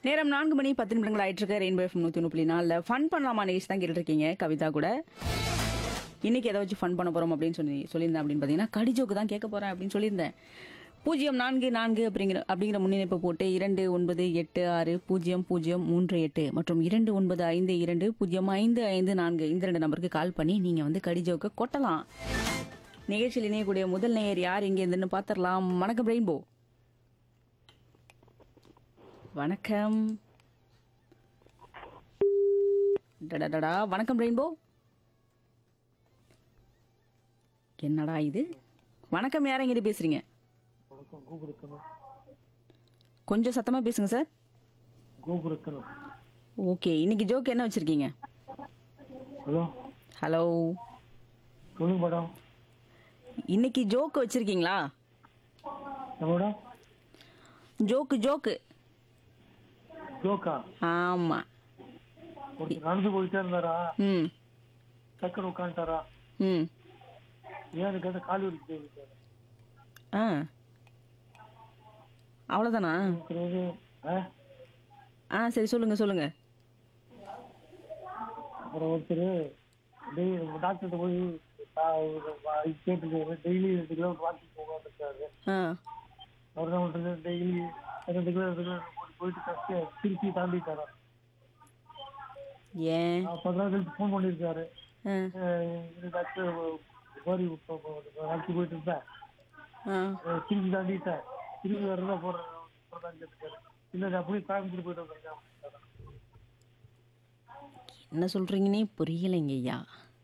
நேரம் நான்கு மணி பத்து நிமிடங்கள் ஆயிட்டு இருக்கு ரெயின்போ எஃப்எம் நூத்தி ஒன்று புள்ளி நாலில் ஃபன் பண்ணலாமா நிகழ்ச்சி தான் கேட்டுட்டு இருக்கீங்க கவிதா கூட இன்னைக்கு எதை வச்சு ஃபன் பண்ண போறோம் அப்படின்னு சொல்லி சொல்லியிருந்தேன் அப்படின்னு பார்த்தீங்கன்னா கடிஜோக்கு தான் கேட்க போறேன் அப்படின்னு சொல்லியிருந்தேன் பூஜ்ஜியம் நான்கு நான்கு அப்படிங்கிற அப்படிங்கிற முன்னிணைப்பு போட்டு இரண்டு ஒன்பது எட்டு ஆறு பூஜ்ஜியம் பூஜ்ஜியம் மூன்று எட்டு மற்றும் இரண்டு ஒன்பது ஐந்து இரண்டு பூஜ்ஜியம் ஐந்து ஐந்து நான்கு இந்த ரெண்டு நம்பருக்கு கால் பண்ணி நீங்க வந்து கடிஜோக்க கொட்டலாம் நிகழ்ச்சியில் இணையக்கூடிய முதல் நேயர் யார் இங்கே இருந்துன்னு பார்த்துடலாம் வணக்கம் ரெயின்போ வணக்கம் டடடடா வணக்கம் ரெயின்போ என்னடா இது வணக்கம் யார் எங்கிட்ட பேசுறீங்க வணக்கம் கோபுரத்தனம் கொஞ்சம் சத்தமா பேசுங்க சார் கோபுரத்தனம் ஓகே இன்னைக்கு ஜோக் என்ன வச்சிருக்கீங்க ஹலோ ஹலோ சொல்லுங்க மேடம் இன்னைக்கு ஜோக்கு வச்சிருக்கீங்களா என்ன மேடம் ஜோக்கு ஜோக்கு ஜோக்கா ஆமா ஒருத்தர் நடந்து போயிட்டே இருந்தாரா ம் டக்குன்னு உட்காந்துட்டாரா ம் ஏன்னு கேட்ட கால் வலிக்கு போயிருக்காரு ஆ அவ்வளோதானா இருக்கிறது ஆ ஆ சரி சொல்லுங்க சொல்லுங்க அப்புறம் ஒருத்தர் டெய்லி டாக்டர்கிட்ட போய் கேட்டுருக்காரு டெய்லி ரெண்டு கிலோமீட்டர் வாக்கிங் போகாம இருக்காரு ஆ அவர் என்ன பண்றது டெய்லி ரெண்டு கிலோ ரெண்டு கிலோ போயிட்டு கஷ்ட திருப்பி தாண்டிட்டாரா ஏன் பத்து நாள் கழிச்சு ஃபோன் பண்ணியிருக்காரு ஆ இந்த டாக்டர் மாதிரி வாக்கி போயிட்டு இருந்தேன் ஆ அஹ் திருப்பி தாண்டிட்டேன் திருப்பி வரதா போறேன் கேட்டுக்காரு இல்ல நான் அப்படியே கோயம்புத்தூர் போயிட்டு வந்திருக்கேன் என்ன சொல்றீங்கன்னே புரியலைங்க ஐயா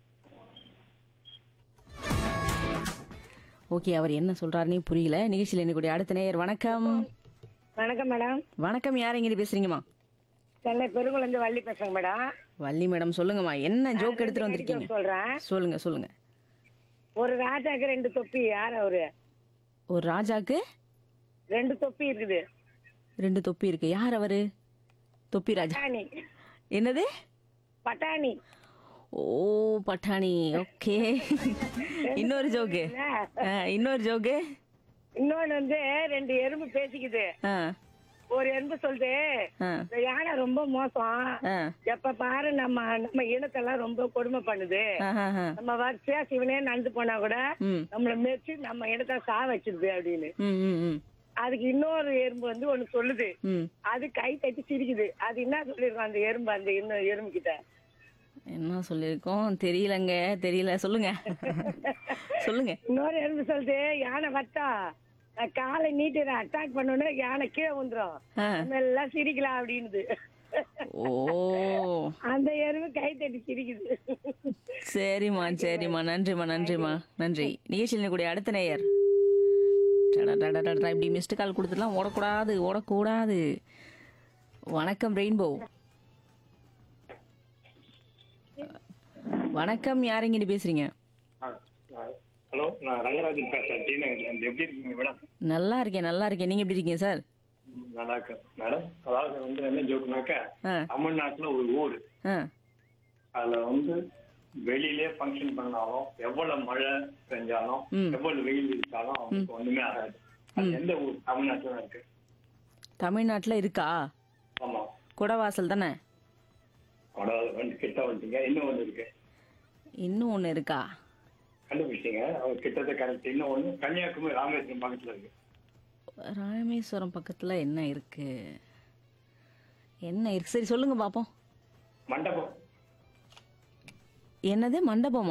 ஓகே அவர் என்ன சொல்றாருன்னே புரியல நிகழ்ச்சியில் என்னக்கூடிய அடுத்த நேயர் வணக்கம் வணக்கம் மேடம் வணக்கம் யார் எங்கிட்ட பேசுறீங்கம்மா சென்னை பெருங்குளந்து வள்ளி பேசுறேங்க மேடம் வள்ளி மேடம் சொல்லுங்கம்மா என்ன ஜோக் எடுத்துட்டு வந்திருக்கீங்க சொல்றேன் சொல்லுங்க சொல்லுங்க ஒரு ராஜாக்கு ரெண்டு தொப்பி யார் அவரு ஒரு ராஜாக்கு ரெண்டு தொப்பி இருக்குது ரெண்டு தொப்பி இருக்கு யார் அவரு தொப்பி ராஜா பட்டாணி என்னது பட்டாணி ஓ பட்டாணி ஓகே இன்னொரு ஜோக்கு ஆ, இன்னொரு ஜோக்கு இன்னொன்னு வந்து ரெண்டு எறும்பு பேசிக்குது ஆ ஒரு எறும்பு சொல்லுது ஆ இந்த யானை ரொம்ப மோசம் ஆ எப்ப பாரு நம்ம நம்ம இனத்தெல்லாம் ரொம்ப கொடுமை பண்ணுது ஆஹா, ஆஹா. நம்ம வரிசையா சிவனே நடந்து போனா கூட ம் நம்மள மெச்சு நம்ம இடத்த சா வச்சிருது அப்படின்னு ம் ம் ம் அதுக்கு இன்னொரு எறும்பு வந்து ஒண்ணு சொல்லுது ம் அது கை தட்டி சிரிக்குது அது என்ன சொல்லிருக்கோம் அந்த எறும்பு அந்த இன்னும் எறும்பு கிட்ட என்ன சொல்லியிருக்கோம் தெரியலங்க தெரியல சொல்லுங்க சொல்லுங்க இன்னொரு எறும்பு சொல்லுது யானை வட்டா நான் காலை நீட்டி அட்டாக் பண்ணோன்னு யானை கீழே வந்துரும் ஆ. நம்ம எல்லாம் சிரிக்கலாம் அப்படின்னுது ஓ அந்த எறும்பு கை தட்டி சிரிக்குது சரிம்மா சரிம்மா நன்றிம்மா நன்றிம்மா நன்றி நிகழ்ச்சியில் கூடிய அடுத்த நேயர் டடா, டடா, டடா, இப்படி மிஸ்டு கால் கொடுத்துலாம் ஓடக்கூடாது ஓடக்கூடாது வணக்கம் ரெயின்போ வணக்கம் யாரெங்கிட்டு பேசுறீங்க ஹலோ நான் ரங்கராஜன் பேசுறேன் டி நகர்லேருந்து எப்படி இருக்கீங்க மேடம் நல்லா இருக்கேன் நல்லா இருக்கேன் நீங்க எப்படி இருக்கீங்க சார் நல்லா இருக்கேன் மேடம் அதாவது வந்து என்ன ஜோக்குனாக்கா ஆ தமிழ்நாட்டுல ஒரு ஊர் ஆ அதுல வந்து வெளியிலே ஃபங்க்ஷன் பண்ணாலும் எவ்வளவு மழை பெஞ்சாலும் ம். எவ்வளவு வெயில் இருக்காலும் அவங்களுக்கு ஒண்ணுமே ஆகாது அது எந்த ஊர் தமிழ்நாட்டுல தான் இருக்கு தமிழ்நாட்டில் இருக்கா ஆமா குடவாசல் தானே அதாவது வந்து கிட்ட வந்துட்டீங்க இன்னும் ஒண்ணு இருக்கு இன்னும் ஒன்று இருக்கா கண்டுபிடிச்சீங்க அவங்க கிட்டத்தட்ட கரெக்ட் இன்னும் ஒண்ணு கன்னியாகுமரி ராமேஸ்வரம் பக்கத்துல இருக்கு ராமேஸ்வரம் பக்கத்தில் என்ன இருக்கு என்ன இருக்கு சரி சொல்லுங்க பார்ப்போம் மண்டபம் என்னது மண்டபமா